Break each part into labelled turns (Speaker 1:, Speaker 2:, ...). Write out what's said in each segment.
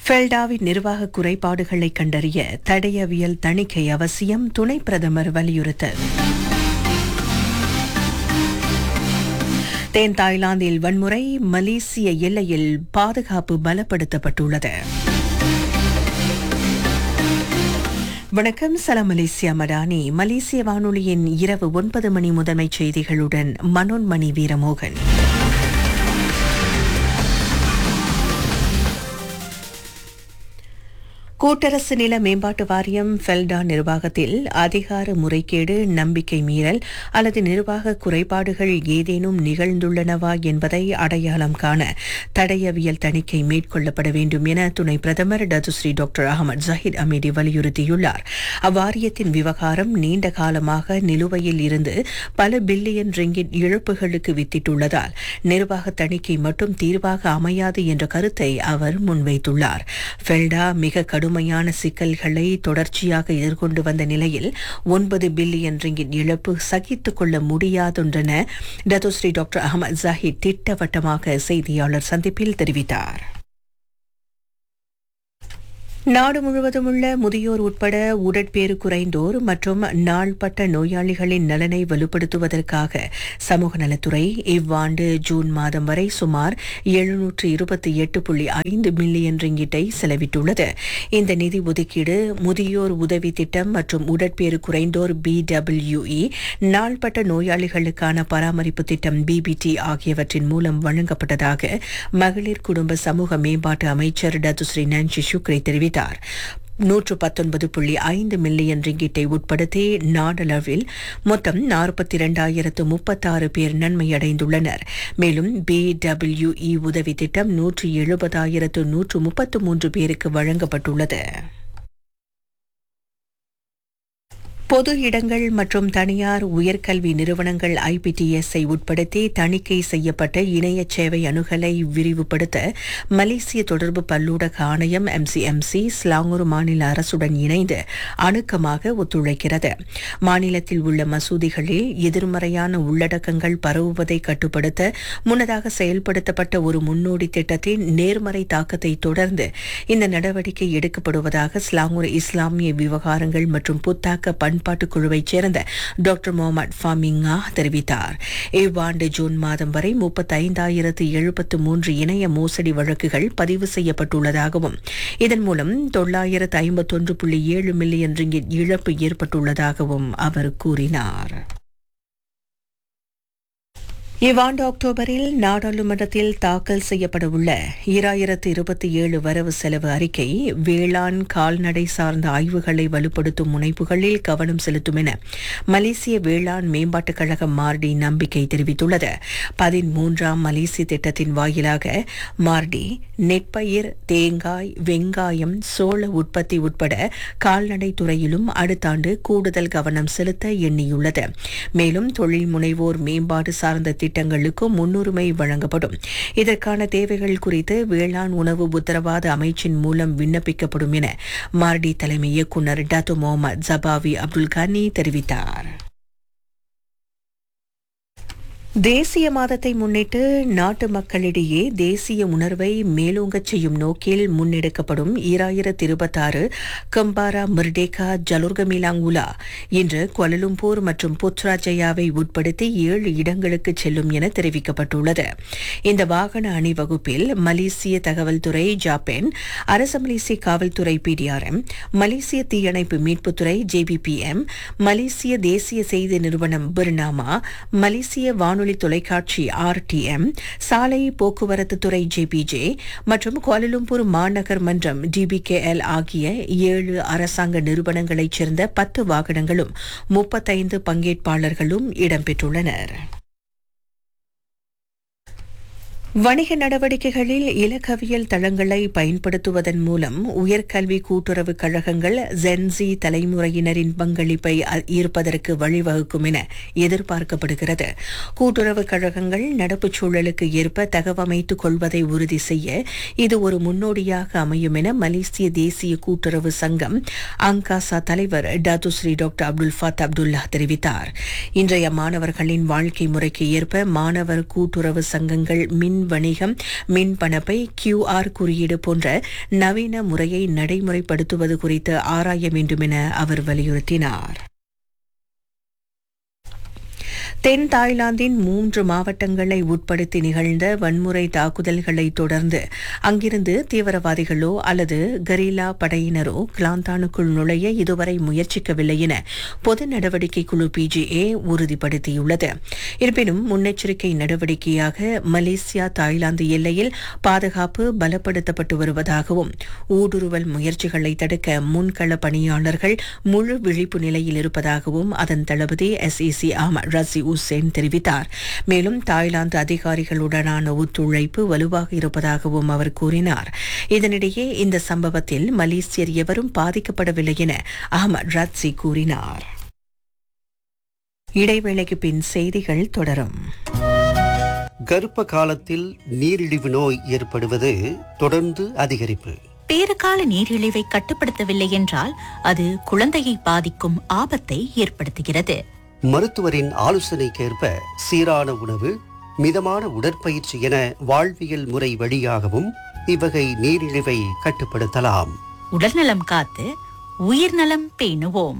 Speaker 1: ஃபெல்டாவின் நிர்வாக குறைபாடுகளை கண்டறிய தடயவியல் தணிக்கை அவசியம் துணை பிரதமர் வலியுறுத்தல் தென் தாய்லாந்தில் வன்முறை மலேசிய எல்லையில் பாதுகாப்பு பலப்படுத்தப்பட்டுள்ளது வணக்கம் சலாம் மலேசியா மடானி மலேசிய வானொலியின் இரவு ஒன்பது மணி முதன்மை செய்திகளுடன் மனோன்மணி வீரமோகன் கூட்டரசு நில மேம்பாட்டு வாரியம் ஃபெல்டா நிர்வாகத்தில் அதிகார முறைகேடு நம்பிக்கை மீறல் அல்லது நிர்வாக குறைபாடுகள் ஏதேனும் நிகழ்ந்துள்ளனவா என்பதை அடையாளம் காண தடயவியல் தணிக்கை மேற்கொள்ளப்பட வேண்டும் என துணை பிரதமர் Datuk Seri doctor Ahmad Zahid Hamidi வலியுறுத்தியுள்ளார் அவ்வாரியத்தின் விவகாரம் நீண்ட காலமாக நிலுவையில் இருந்து பல பில்லியன் ரிங்கிட் இழப்புகளுக்கு வித்திட்டுள்ளதால் நிர்வாக தணிக்கை மட்டும் தீர்வாக அமையாது என்ற கருத்தை அவர் முன்வைத்துள்ளார் ஃபெல்டா மிக கடுமையான சிக்கல்களை தொடர்ச்சியாக எதிர்கொண்டு வந்த நிலையில் ஒன்பது பில்லியன் ரிங்கிட் இழப்பு சகித்துக் கொள்ள முடியாதென்றன டத்தோஸ்ரீ டாக்டர் அகமது ஜாஹித் திட்டவட்டமாக செய்தியாளர் சந்திப்பில் தெரிவித்தார் நாடு முழுவதும் உள்ள முதியோர் உட்பட உடற்பேறு குறைந்தோர் மற்றும் நாள்பட்ட நோயாளிகளின் நலனை வலுப்படுத்துவதற்காக சமூக நலத்துறை இவ்வாண்டு ஜூன் மாதம் வரை சுமார் எழுநூற்று இருபத்தி எட்டு புள்ளி ஐந்து மில்லியன் ரிங்கிட்டை செலவிட்டுள்ளது இந்த நிதி ஒதுக்கீடு முதியோர் உதவி திட்டம் மற்றும் உடற்பேறு குறைந்தோர் பிடபிள்யூஇ நாள்பட்ட நோயாளிகளுக்கான பராமரிப்பு திட்டம் பிபிடி ஆகியவற்றின் மூலம் வழங்கப்பட்டதாக மகளிர் குடும்ப சமூக மேம்பாட்டு அமைச்சர் டத்துஸ்ரீ நான்சி சுக்ரி தெரிவித்தார் தெரிவித்தார் நூற்று பத்தொன்பது புள்ளி ஐந்து மில்லியன் ரிங்கிட்டை உட்படுத்தி நாடளவில் மொத்தம் நாற்பத்தி இரண்டாயிரத்து முப்பத்தாறு பேர் நன்மையடைந்துள்ளனர் மேலும் பி டபிள்யூஇ உதவி திட்டம் நூற்று எழுபதாயிரத்து நூற்று முப்பத்து மூன்று பேருக்கு வழங்கப்பட்டுள்ளது பொது இடங்கள் மற்றும் தனியார் உயர்கல்வி நிறுவனங்கள் ஐபிடிஎஸ்ஐ உட்படுத்தி தணிக்கை செய்யப்பட்ட இணைய சேவை அணுகலை விரிவுபடுத்த மலேசிய தொடர்பு பல்லூடக ஆணையம் எம்சிஎம்சி ஸ்லாங்கூர் மாநில அரசுடன் இணைந்து அணுக்கமாக ஒத்துழைக்கிறது மாநிலத்தில் உள்ள மசூதிகளில் எதிர்மறையான உள்ளடக்கங்கள் பரவுவதை கட்டுப்படுத்த முன்னதாக செயல்படுத்தப்பட்ட ஒரு முன்னோடி திட்டத்தின் நேர்மறை தாக்கத்தை தொடர்ந்து இந்த நடவடிக்கை எடுக்கப்படுவதாக ஸ்லாங்கூர் இஸ்லாமிய விவகாரங்கள் மற்றும் புத்தாக்க பண் பண்பாட்டுக் குழுவைச் சேர்ந்த டாக்டர் முகமது ஃபாமிங்கா தெரிவித்தார் இவ்வாண்டு ஜூன் மாதம் வரை முப்பத்தைந்தாயிரத்து எழுபத்து மூன்று இணைய மோசடி வழக்குகள் பதிவு செய்யப்பட்டுள்ளதாகவும் இதன் மூலம் தொள்ளாயிரத்து ஐம்பத்தொன்று புள்ளி ஏழு மில்லியன் ரிங்கிட் இழப்பு ஏற்பட்டுள்ளதாகவும் அவர் கூறினார் இவ்வாண்டு அக்டோபரில் நாடாளுமன்றத்தில் தாக்கல் செய்யப்படவுள்ள ஈராயிரத்து இருபத்தி ஏழு வரவு செலவு அறிக்கை வேளாண் கால்நடை சார்ந்த ஆய்வுகளை வலுப்படுத்தும் முனைப்புகளில் கவனம் செலுத்தும் என மலேசிய வேளாண் மேம்பாட்டுக் கழகம் மார்டி நம்பிக்கை தெரிவித்துள்ளது பதிமூன்றாம் மலேசிய திட்டத்தின் வாயிலாக மார்டி நெற்பயிர் தேங்காய் வெங்காயம் சோள உற்பத்தி உட்பட கால்நடை துறையிலும் அடுத்த ஆண்டு கூடுதல் கவனம் செலுத்த எண்ணியுள்ளது மேலும் தொழில் முனைவோர் மேம்பாடு சார்ந்த திட்டங்களுக்கும் முன்னுரிமை வழங்கப்படும் இதற்கான தேவைகள் குறித்து வேளாண் உணவு உத்தரவாத அமைச்சின் மூலம் விண்ணப்பிக்கப்படும் என மார்டி தலைமை இயக்குநர் டத்து முகமது ஜபாவி அப்துல் கனி தெரிவித்தார் தேசிய மாதத்தை முன்னிட்டு நாட்டு மக்களிடையே தேசிய உணர்வை மேலோங்கச் செய்யும் நோக்கில் முன்னெடுக்கப்படும் ஈராயிரத்து இருபத்தாறு கம்பாரா மிர்டேகா ஜலுர்கமிலாங்குலா இன்று குவலலும்பூர் மற்றும் புத்ராஜயாவை உட்படுத்தி ஏழு இடங்களுக்கு செல்லும் என தெரிவிக்கப்பட்டுள்ளது இந்த வாகன அணிவகுப்பில் மலேசிய தகவல் துறை ஜாப்பென் அரச மலேசிய காவல்துறை பிடிஆர்எம் மலேசிய தீயணைப்பு மீட்புத்துறை ஜேபிபிஎம் மலேசிய தேசிய செய்தி நிறுவனம் பிர்னாமா மலேசிய வானொலி வானொலி தொலைக்காட்சி ஆர்டிஎம் சாலை போக்குவரத்து துறை ஜேபிஜே மற்றும் கோலலும்பூர் மாநகர் மன்றம் டிபிகேஎல் ஆகிய ஏழு அரசாங்க நிறுவனங்களைச் சேர்ந்த பத்து வாகனங்களும் முப்பத்தைந்து பங்கேற்பாளர்களும் இடம்பெற்றுள்ளனர் வணிக நடவடிக்கைகளில் இலக்கவியல் தளங்களை பயன்படுத்துவதன் மூலம் உயர்கல்வி கூட்டுறவு கழகங்கள் ஜென்சி தலைமுறையினரின் பங்களிப்பை அ- ஈர்ப்பதற்கு வழிவகுக்கும் என எதிர்பார்க்கப்படுகிறது கூட்டுறவு கழகங்கள் நடப்புச் சூழலுக்கு ஏற்ப தகவமைத்துக் கொள்வதை உறுதி செய்ய இது ஒரு முன்னோடியாக அமையும் என மலேசிய தேசிய கூட்டுறவு சங்கம் அங்காசா தலைவர் Datuk Seri doctor Abdul Fatah Abdullah தெரிவித்தார் இன்றைய மாணவர்களின் வாழ்க்கை முறைக்கு ஏற்ப மாணவர் கூட்டுறவு சங்கங்கள் மின் வணிகம் மின் பணப்பை கியூஆர் குறியீடு போன்ற நவீன முறையை நடைமுறைப்படுத்துவது குறித்து ஆராய வேண்டும் என அவர் வலியுறுத்தினார் தென் தாய்லாந்தின் மூன்று மாவட்டங்களை உட்படுத்தி நிகழ்ந்த வன்முறை தாக்குதல்களை தொடர்ந்து அங்கிருந்து தீவிரவாதிகளோ அல்லது கரீலா படையினரோ கிளாந்தானுக்குள் நுழைய இதுவரை முயற்சிக்கவில்லை என பொது நடவடிக்கை குழு பிஜிஏ உறுதிப்படுத்தியுள்ளது இருப்பினும் முன்னெச்சரிக்கை நடவடிக்கையாக மலேசியா தாய்லாந்து எல்லையில் பாதுகாப்பு பலப்படுத்தப்பட்டு வருவதாகவும் ஊடுருவல் முயற்சிகளை தடுக்க முன்கள பணியாளர்கள் முழு விழிப்பு நிலையில் இருப்பதாகவும் அதன் தளபதி எஸ்இசி அஹமத் ரசி உசேன் தெரிவித்தார் மேலும் தாய்லாந்து அதிகாரிகளுடனான ஒத்துழைப்பு வலுவாக இருப்பதாகவும் அவர் கூறினார் இதனிடையே இந்த சம்பவத்தில் மலேசியர் எவரும் பாதிக்கப்படவில்லை என அஹமத் ரட்சி கூறினார் இடைவேளைக்கு பின் செய்திகள் தொடரும்
Speaker 2: கர்ப்ப காலத்தில் நீரிழிவு நோய் ஏற்படுவது தொடர்ந்து அதிகரிப்பு
Speaker 3: பேறுகால நீரிழிவை கட்டுப்படுத்தவில்லை என்றால் அது குழந்தையை பாதிக்கும் ஆபத்தை ஏற்படுத்துகிறது
Speaker 2: மருத்துவரின் ஆலோசனைக்கேற்ப சீரான உணவு மிதமான உடற்பயிற்சி என வாழ்வியல் முறை வழியாகவும் இவ்வகை நீரிழிவை கட்டுப்படுத்தலாம்
Speaker 3: உடல்நலம் காத்து உயிர்நலம் பேணுவோம்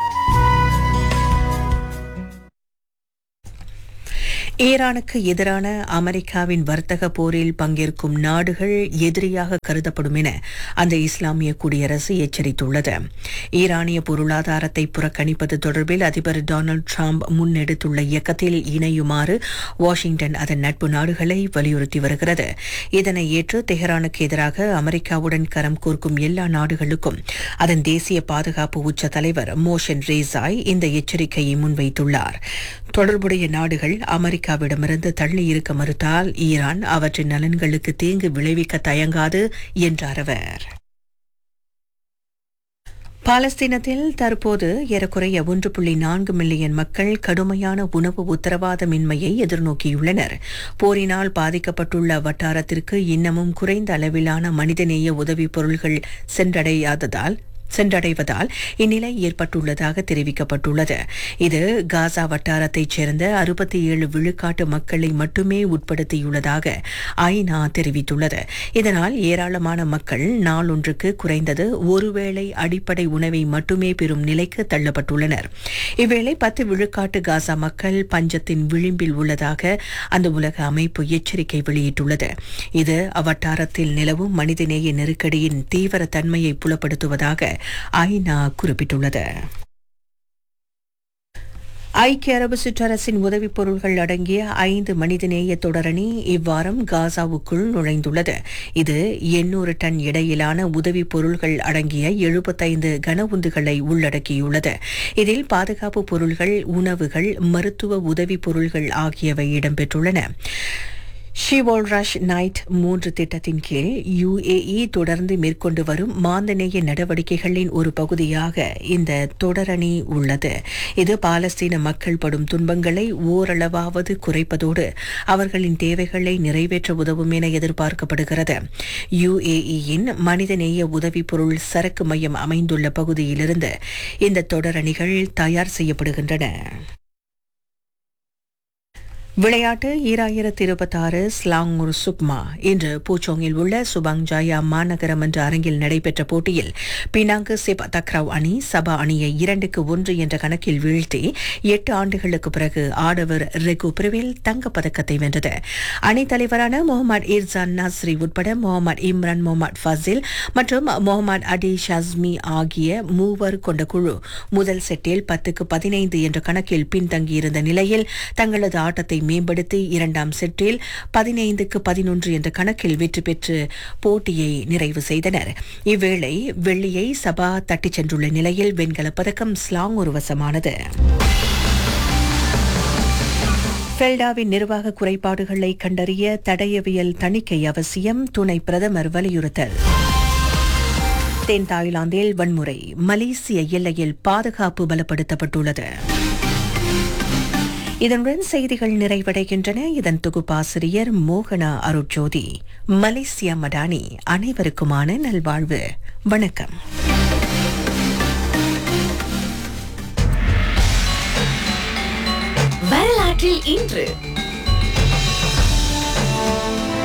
Speaker 1: ஈரானுக்கு எதிரான அமெரிக்காவின் வர்த்தக போரில் பங்கேற்கும் நாடுகள் எதிரியாக கருதப்படும் என அந்த இஸ்லாமிய குடியரசு எச்சரித்துள்ளது ஈரானிய பொருளாதாரத்தை புறக்கணிப்பது தொடர்பில் அதிபர் டொனால்டு டிரம்ப் முன்னெடுத்துள்ள இயக்கத்தில் இணையுமாறு வாஷிங்டன் அதன் நட்பு நாடுகளை வலியுறுத்தி வருகிறது இதனை ஏற்று தெஹரானுக்கு எதிராக அமெரிக்காவுடன் கரம் கோர்க்கும் எல்லா நாடுகளுக்கும் அதன் தேசிய பாதுகாப்பு உச்ச தலைவர் மோஷன் ரேசாய் இந்த எச்சரிக்கையை முன்வைத்துள்ளார் தொடர்புடைய நாடுகள் அமெரிக்காவிடமிருந்து தள்ளி இருக்க மறுத்தால் ஈரான் அவற்றின் நலன்களுக்கு தீங்கு விளைவிக்க தயங்காது என்றார் அவர் பாலஸ்தீனத்தில் தற்போது ஏறக்குறைய ஒன்று புள்ளி நான்கு மில்லியன் மக்கள் கடுமையான உணவு உத்தரவாதமின்மையை எதிர்நோக்கியுள்ளனர் போரினால் பாதிக்கப்பட்டுள்ள வட்டாரத்திற்கு இன்னமும் குறைந்த அளவிலான மனிதநேய உதவிப் பொருள்கள் சென்றடையாததால் சென்றடைவதால் இந்நிலை ஏற்பட்டுள்ளதாக தெரிவிக்கப்பட்டுள்ளது இது காசா வட்டாரத்தைச் சேர்ந்த அறுபத்தி ஏழு விழுக்காட்டு மக்களை மட்டுமே உட்படுத்தியுள்ளதாக ஐநா தெரிவித்துள்ளது இதனால் ஏராளமான மக்கள் நாளொன்றுக்கு குறைந்தது ஒருவேளை அடிப்படை உணவை மட்டுமே பெறும் நிலைக்கு தள்ளப்பட்டுள்ளனர் இவ்வேளை பத்து விழுக்காட்டு காசா மக்கள் பஞ்சத்தின் விளிம்பில் உள்ளதாக அந்த உலக அமைப்பு எச்சரிக்கை வெளியிட்டுள்ளது இது அவ்வட்டாரத்தில் நிலவும் மனிதநேய நெருக்கடியின் தீவிர தன்மையை புலப்படுத்துவதாக ஐநா குறிப்பிட்டுள்ளது ஐக்கிய அரபு சிற்றரசின் உதவிப் பொருள்கள் அடங்கிய ஐந்து மனிதநேய தொடரணி இவ்வாரம் காசாவுக்குள் நுழைந்துள்ளது இது எண்ணூறு டன் இடையிலான உதவிப் பொருள்கள் அடங்கிய எழுபத்தைந்து கனவுந்துகளை உள்ளடக்கியுள்ளது இதில் பாதுகாப்பு பொருள்கள் உணவுகள் மருத்துவ உதவிப் பொருள்கள் ஆகியவை இடம்பெற்றுள்ளன ஷிவோல் ரஷ் நைட் மூன்று திட்டத்தின் கீழ் யுஏஇ தொடர்ந்து மேற்கொண்டு வரும் மாந்தநேய நடவடிக்கைகளின் ஒரு பகுதியாக இந்த தொடரணி உள்ளது இது பாலஸ்தீன மக்கள் படும் துன்பங்களை ஓரளவாவது குறைப்பதோடு அவர்களின் தேவைகளை நிறைவேற்ற உதவும் என எதிர்பார்க்கப்படுகிறது யுஏஇயின் மனிதநேய உதவிப் பொருள் சரக்கு மையம் அமைந்துள்ள பகுதியிலிருந்து இந்த தொடரணிகள் தயார் செய்யப்படுகின்றன விளையாட்டு ஈராயிரத்தி இருபத்தாறு ஸ்லாங்கூர் சுக்மா இன்று பூச்சோங்கில் உள்ள சுபாங் ஜாயா மாநகரம் என்ற அரங்கில் நடைபெற்ற போட்டியில் பினாங்கு சிப் தக்ராவ் அணி சபா அணியை இரண்டுக்கு ஒன்று என்ற கணக்கில் வீழ்த்தி எட்டு ஆண்டுகளுக்கு பிறகு ஆடவர் ரெகு பிரிவில் தங்கப்பதக்கத்தை வென்றது அணித் தலைவரான முகமது இர்சான் நஸ்ரி உட்பட முகமது இம்ரான் முகமது ஃபசில் மற்றும் முகமது அடி ஷஸ்மி ஆகிய மூவர் கொண்ட குழு முதல் செட்டில் பத்துக்கு பதினைந்து என்ற கணக்கில் பின்தங்கியிருந்த நிலையில் தங்களது ஆட்டத்தை மேம்படுத்தி இரண்டாம் செட்டில் பதினைந்துக்கு பதினொன்று என்ற கணக்கில் வெற்றி பெற்று போட்டியை நிறைவு செய்தனர் இவ்வேளை வெள்ளியை சபா தட்டிச் சென்றுள்ள நிலையில் வெண்கலப் பதக்கம் ஸ்லாங் ஒரு வசமானது ஃபெல்டாவின் நிர்வாக குறைபாடுகளை கண்டறிய தடயவியல் தணிக்கை அவசியம் துணை பிரதமர் வலியுறுத்தல் தென் தாய்லாந்தில் வன்முறை மலேசிய எல்லையில் பாதுகாப்பு பலப்படுத்தப்பட்டுள்ளது இதனுடன் செய்திகள் நிறைவடைகின்றன இதன் தொகுப்பாசிரியர் மோகனா அருட்ஜோதி மலேசியா மடானி அனைவருக்குமான நல்வாழ்வு வணக்கம்
Speaker 3: வரலாற்றில் இன்று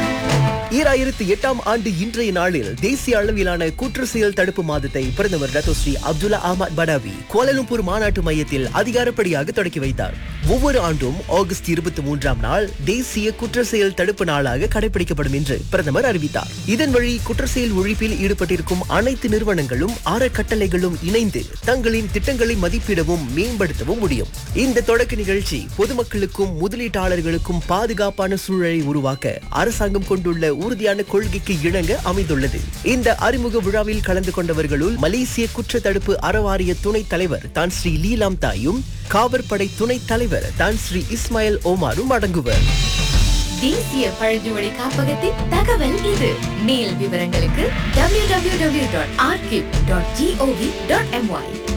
Speaker 4: ஈராயிரத்தி எட்டாம் ஆண்டு இன்றைய நாளில் தேசிய அளவிலான குற்ற செயல் தடுப்பு மாதத்தை பிரதமர் Datuk Seri Abdullah Ahmad Badawi Kuala Lumpur மாநாட்டு மையத்தில் அதிகாரப்படியாக தொடக்கி வைத்தார் ஒவ்வொரு ஆண்டும் ஆகஸ்ட் இருபத்தி மூன்றாம் நாள் தேசிய குற்ற செயல் தடுப்பு நாளாக கடைபிடிக்கப்படும் என்று பிரதமர் அறிவித்தார் இதன் வழி குற்ற செயல் ஒழிப்பில் ஈடுபட்டிருக்கும் அனைத்து நிறுவனங்களும் அறக்கட்டளைகளும் இணைந்து தங்களின் திட்டங்களை மதிப்பிடவும் மேம்படுத்தவும் முடியும் இந்த தொடக்க நிகழ்ச்சி பொதுமக்களுக்கும் முதலீட்டாளர்களுக்கும் பாதுகாப்பான சூழலை உருவாக்க அரசாங்கம் கொண்டுள்ள உறுதியான கொள்கைக்கு இணங்க அமைந்துள்ளது இந்த அறிமுக விழாவில் கலந்து கொண்டவர்களுள் மலேசிய குற்ற தடுப்பு அறவாரிய துணைத் தலைவர் தான் ஸ்ரீ லீலாம் தாயும் காவற்படை துணைத் தலைவர் தான் ஸ்ரீ இஸ்மாயில் ஓமாரும் அடங்குவர்
Speaker 5: தேசிய பழங்குடி காப்பகத்தின் தகவல் இது மேல் விவரங்களுக்கு www.archive.gov.my